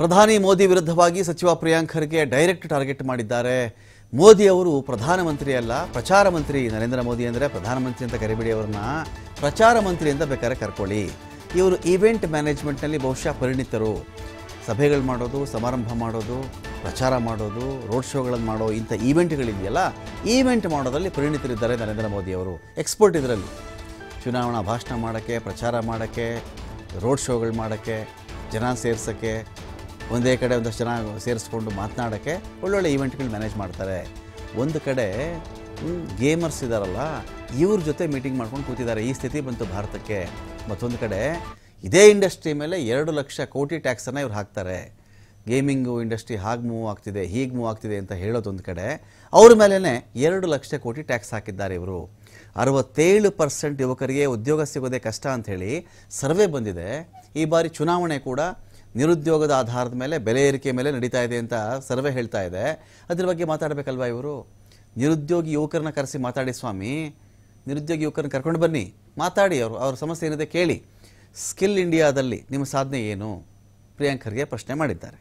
ಪ್ರಧಾನಿ ಮೋದಿ ವಿರುದ್ಧವಾಗಿ ಸಚಿವ ಪ್ರಿಯಾಂಕ್ ಖರ್ಗೆ ಡೈರೆಕ್ಟ್ ಟಾರ್ಗೆಟ್ ಮಾಡಿದ್ದಾರೆ ಮೋದಿ ಅವರು ಪ್ರಧಾನಮಂತ್ರಿ ಅಲ್ಲ ಪ್ರಚಾರ ಮಂತ್ರಿ ನರೇಂದ್ರ ಮೋದಿ ಅಂದರೆ ಪ್ರಧಾನಮಂತ್ರಿ ಅಂತ ಕರಿಬೇಡಿ ಅವ್ರನ್ನ ಪ್ರಚಾರ ಮಂತ್ರಿ ಅಂತ ಬೇಕಾದ್ರೆ ಕರ್ಕೊಳ್ಳಿ ಇವರು ಈವೆಂಟ್ ಮ್ಯಾನೇಜ್ಮೆಂಟ್ನಲ್ಲಿ ಬಹುಶಃ ಪರಿಣಿತರು ಸಭೆಗಳು ಮಾಡೋದು ಸಮಾರಂಭ ಮಾಡೋದು ಪ್ರಚಾರ ಮಾಡೋದು ರೋಡ್ ಶೋಗಳನ್ನು ಮಾಡೋ ಇಂಥ ಈವೆಂಟ್ಗಳಿದೆಯಲ್ಲ ಈವೆಂಟ್ ಮಾಡೋದ್ರಲ್ಲಿ ಪರಿಣಿತರಿದ್ದಾರೆ ನರೇಂದ್ರ ಮೋದಿ ಅವರು ಎಕ್ಸ್ಪರ್ಟ್ ಇದರಲ್ಲಿ ಚುನಾವಣಾ ಭಾಷಣ ಮಾಡೋಕ್ಕೆ ಪ್ರಚಾರ ಮಾಡೋಕ್ಕೆ ರೋಡ್ ಶೋಗಳು ಮಾಡೋಕ್ಕೆ ಜನ ಸೇರ್ಸೋಕ್ಕೆ ಒಂದೇ ಕಡೆ ಒಂದಷ್ಟು ಜನ ಸೇರಿಸ್ಕೊಂಡು ಮಾತನಾಡೋಕ್ಕೆ ಒಳ್ಳೊಳ್ಳೆ ಈವೆಂಟ್ಗಳು ಮ್ಯಾನೇಜ್ ಮಾಡ್ತಾರೆ ಒಂದು ಕಡೆ ಗೇಮರ್ಸ್ ಇದ್ದಾರಲ್ಲ ಇವ್ರ ಜೊತೆ ಮೀಟಿಂಗ್ ಮಾಡ್ಕೊಂಡು ಕೂತಿದ್ದಾರೆ ಈ ಸ್ಥಿತಿ ಬಂತು ಭಾರತಕ್ಕೆ ಮತ್ತೊಂದು ಕಡೆ ಇದೇ ಇಂಡಸ್ಟ್ರಿ ಮೇಲೆ ಎರಡು ಲಕ್ಷ ಕೋಟಿ ಟ್ಯಾಕ್ಸನ್ನು ಇವ್ರು ಹಾಕ್ತಾರೆ ಗೇಮಿಂಗು ಇಂಡಸ್ಟ್ರಿ ಹಾಗೆ ಮೂವ್ ಆಗ್ತಿದೆ ಹೀಗೆ ಮೂವ್ ಆಗ್ತಿದೆ ಅಂತ ಹೇಳೋದೊಂದು ಕಡೆ ಅವ್ರ ಮೇಲೇ ಎರಡು ಲಕ್ಷ ಕೋಟಿ ಟ್ಯಾಕ್ಸ್ ಹಾಕಿದ್ದಾರೆ ಇವರು ಅರವತ್ತೇಳು ಪರ್ಸೆಂಟ್ ಯುವಕರಿಗೆ ಉದ್ಯೋಗ ಸಿಗೋದೇ ಕಷ್ಟ ಅಂಥೇಳಿ ಸರ್ವೆ ಬಂದಿದೆ ಈ ಬಾರಿ ಚುನಾವಣೆ ಕೂಡ ನಿರುದ್ಯೋಗದ ಆಧಾರದ ಮೇಲೆ ಬೆಲೆ ಏರಿಕೆ ಮೇಲೆ ನಡೀತಾ ಇದೆ ಅಂತ ಸರ್ವೆ ಹೇಳ್ತಾ ಇದೆ ಅದ್ರ ಬಗ್ಗೆ ಮಾತಾಡಬೇಕಲ್ವಾ ಇವರು ನಿರುದ್ಯೋಗಿ ಯುವಕರನ್ನ ಕರೆಸಿ ಮಾತಾಡಿ ಸ್ವಾಮಿ ನಿರುದ್ಯೋಗಿ ಯುವಕರನ್ನ ಕರ್ಕೊಂಡು ಬನ್ನಿ ಮಾತಾಡಿ ಅವರು ಅವ್ರ ಸಮಸ್ಯೆ ಏನಿದೆ ಕೇಳಿ ಸ್ಕಿಲ್ ಇಂಡಿಯಾದಲ್ಲಿ ನಿಮ್ಮ ಸಾಧನೆ ಏನು ಪ್ರಿಯಾಂಕ್ ಖರ್ಗೆ ಪ್ರಶ್ನೆ ಮಾಡಿದ್ದಾರೆ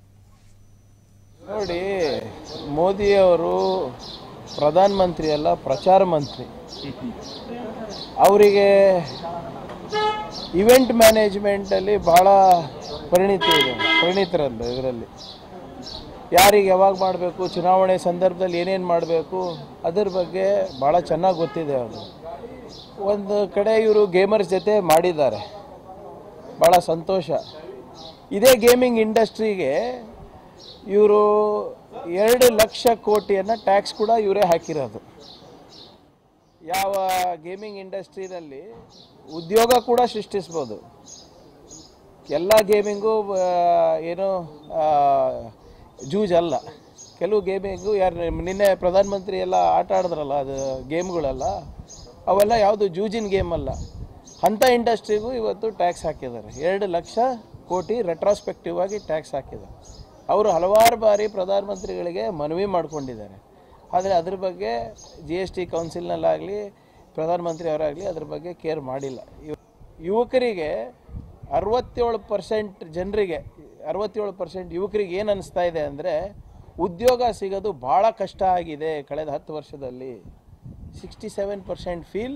ನೋಡಿ ಮೋದಿಯವರು ಪ್ರಧಾನಮಂತ್ರಿ ಅಲ್ಲ ಪ್ರಚಾರ ಮಂತ್ರಿ ಅವರಿಗೆ ಇವೆಂಟ್ ಮ್ಯಾನೇಜ್ಮೆಂಟಲ್ಲಿ ಭಾಳ ಪರಿಣಿತಿ ಇದೆ ಪರಿಣಿತರಲ್ಲ ಇದರಲ್ಲಿ ಯಾರಿಗೆ ಯಾವಾಗ ಮಾಡಬೇಕು ಚುನಾವಣೆ ಸಂದರ್ಭದಲ್ಲಿ ಏನೇನು ಮಾಡಬೇಕು ಅದರ ಬಗ್ಗೆ ಭಾಳ ಚೆನ್ನಾಗಿ ಗೊತ್ತಿದೆ ಅವರು ಒಂದು ಕಡೆ ಇವರು ಗೇಮರ್ಸ್ ಜೊತೆ ಮಾಡಿದ್ದಾರೆ ಭಾಳ ಸಂತೋಷ ಇದೇ ಗೇಮಿಂಗ್ ಇಂಡಸ್ಟ್ರಿಗೆ ಇವರು ಎರಡು ಲಕ್ಷ ಕೋಟಿಯನ್ನು ಟ್ಯಾಕ್ಸ್ ಕೂಡ ಇವರೇ ಹಾಕಿರೋದು ಯಾವ ಗೇಮಿಂಗ್ ಇಂಡಸ್ಟ್ರಿನಲ್ಲಿ ಉದ್ಯೋಗ ಕೂಡ ಸೃಷ್ಟಿಸ್ಬೋದು ಎಲ್ಲ ಗೇಮಿಂಗು ಏನು ಆ, ಜೂಜಲ್ಲ ಕೆಲವು ಗೇಮಿಂಗು ಯಾರು ನಿನ್ನೆ ಪ್ರಧಾನಮಂತ್ರಿ ಎಲ್ಲ ಆಟ ಆಡಿದ್ರಲ್ಲ ಅದು ಗೇಮ್ಗಳೆಲ್ಲ ಅವೆಲ್ಲ ಯಾವುದು ಜೂಜಿನ ಗೇಮ್ ಅಲ್ಲ ಅಂಥ ಇಂಡಸ್ಟ್ರಿಗೂ ಇವತ್ತು ಟ್ಯಾಕ್ಸ್ ಹಾಕಿದ್ದಾರೆ ಎರಡು ಲಕ್ಷ ಕೋಟಿ ರೆಟ್ರಾಸ್ಪೆಕ್ಟಿವ್ ಆಗಿ ಟ್ಯಾಕ್ಸ್ ಹಾಕಿದ್ದಾರೆ ಅವರು ಹಲವಾರು ಬಾರಿ ಪ್ರಧಾನಮಂತ್ರಿಗಳಿಗೆ ಮನವಿ ಮಾಡಿಕೊಂಡಿದ್ದಾರೆ ಆದರೆ ಅದ್ರ ಬಗ್ಗೆ ಜಿ ಎಸ್ ಟಿ ಕೌನ್ಸಿಲ್ನಲ್ಲಾಗಲಿ ಪ್ರಧಾನಮಂತ್ರಿ ಅವರಾಗಲಿ ಅದ್ರ ಬಗ್ಗೆ ಕೇರ್ ಮಾಡಿಲ್ಲ ಇವ್- ಯುವಕರಿಗೆ ಅರವತ್ತೇಳು ಪರ್ಸೆಂಟ್ ಜನರಿಗೆ ಅರವತ್ತೇಳು ಪರ್ಸೆಂಟ್ ಯುವಕರಿಗೆ ಏನು ಅನಿಸ್ತಾ ಇದೆ ಅಂದರೆ ಉದ್ಯೋಗ ಸಿಗೋದು ಭಾಳ ಕಷ್ಟ ಆಗಿದೆ ಕಳೆದ ಹತ್ತು ವರ್ಷದಲ್ಲಿ sixty seven percent feel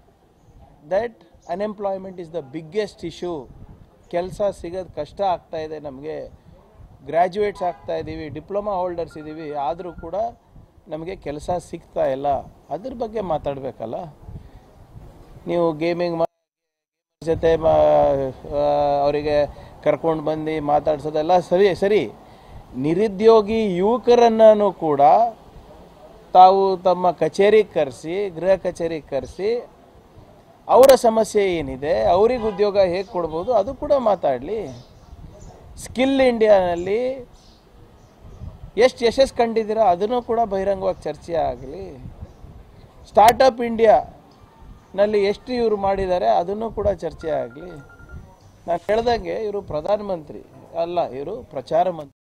that unemployment is the biggest issue ಕೆಲಸ ಸಿಗೋದು ಕಷ್ಟ ಆಗ್ತಾ ಇದೆ ನಮಗೆ ಗ್ರ್ಯಾಜುಯೇಟ್ಸ್ ಆಗ್ತಾ ಇದ್ದೀವಿ ಡಿಪ್ಲೊಮಾ ಹೋಲ್ಡರ್ಸ್ ಇದ್ದೀವಿ ಆದರೂ ಕೂಡ ನಮಗೆ ಕೆಲಸ ಸಿಗ್ತಾ ಇಲ್ಲ ಅದ್ರ ಬಗ್ಗೆ ಮಾತಾಡಬೇಕಲ್ಲ ನೀವು ಗೇಮಿಂಗ್ ಜೊತೆ ಅವರಿಗೆ ಕರ್ಕೊಂಡು ಬಂದು ಮಾತಾಡ್ಸೋದೆಲ್ಲ ಸರಿ ಸರಿ ನಿರುದ್ಯೋಗಿ ಯುವಕರನ್ನು ಕೂಡ ತಾವು ತಮ್ಮ ಕಚೇರಿಗೆ ಕರೆಸಿ ಗೃಹ ಕಚೇರಿಗೆ ಕರೆಸಿ ಅವರ ಸಮಸ್ಯೆ ಏನಿದೆ ಅವ್ರಿಗೆ ಉದ್ಯೋಗ ಹೇಗೆ ಕೊಡ್ಬೋದು ಅದು ಕೂಡ ಮಾತಾಡಲಿ ಸ್ಕಿಲ್ ಇಂಡಿಯಾನಲ್ಲಿ ಎಷ್ಟು ಯಶಸ್ಸು ಕಂಡಿದ್ದೀರಾ ಅದನ್ನು ಕೂಡ ಬಹಿರಂಗವಾಗಿ ಚರ್ಚೆ ಆಗಲಿ ಸ್ಟಾರ್ಟಪ್ ಇಂಡಿಯಾನಲ್ಲಿ ಎಷ್ಟು ಇವರು ಮಾಡಿದ್ದಾರೆ ಅದನ್ನು ಕೂಡ ಚರ್ಚೆ ಆಗಲಿ ನಾನು ಹೇಳ್ದಂಗೆ ಇವರು ಪ್ರಧಾನಮಂತ್ರಿ ಅಲ್ಲ ಇವರು ಪ್ರಚಾರ ಮಂತ್ರಿ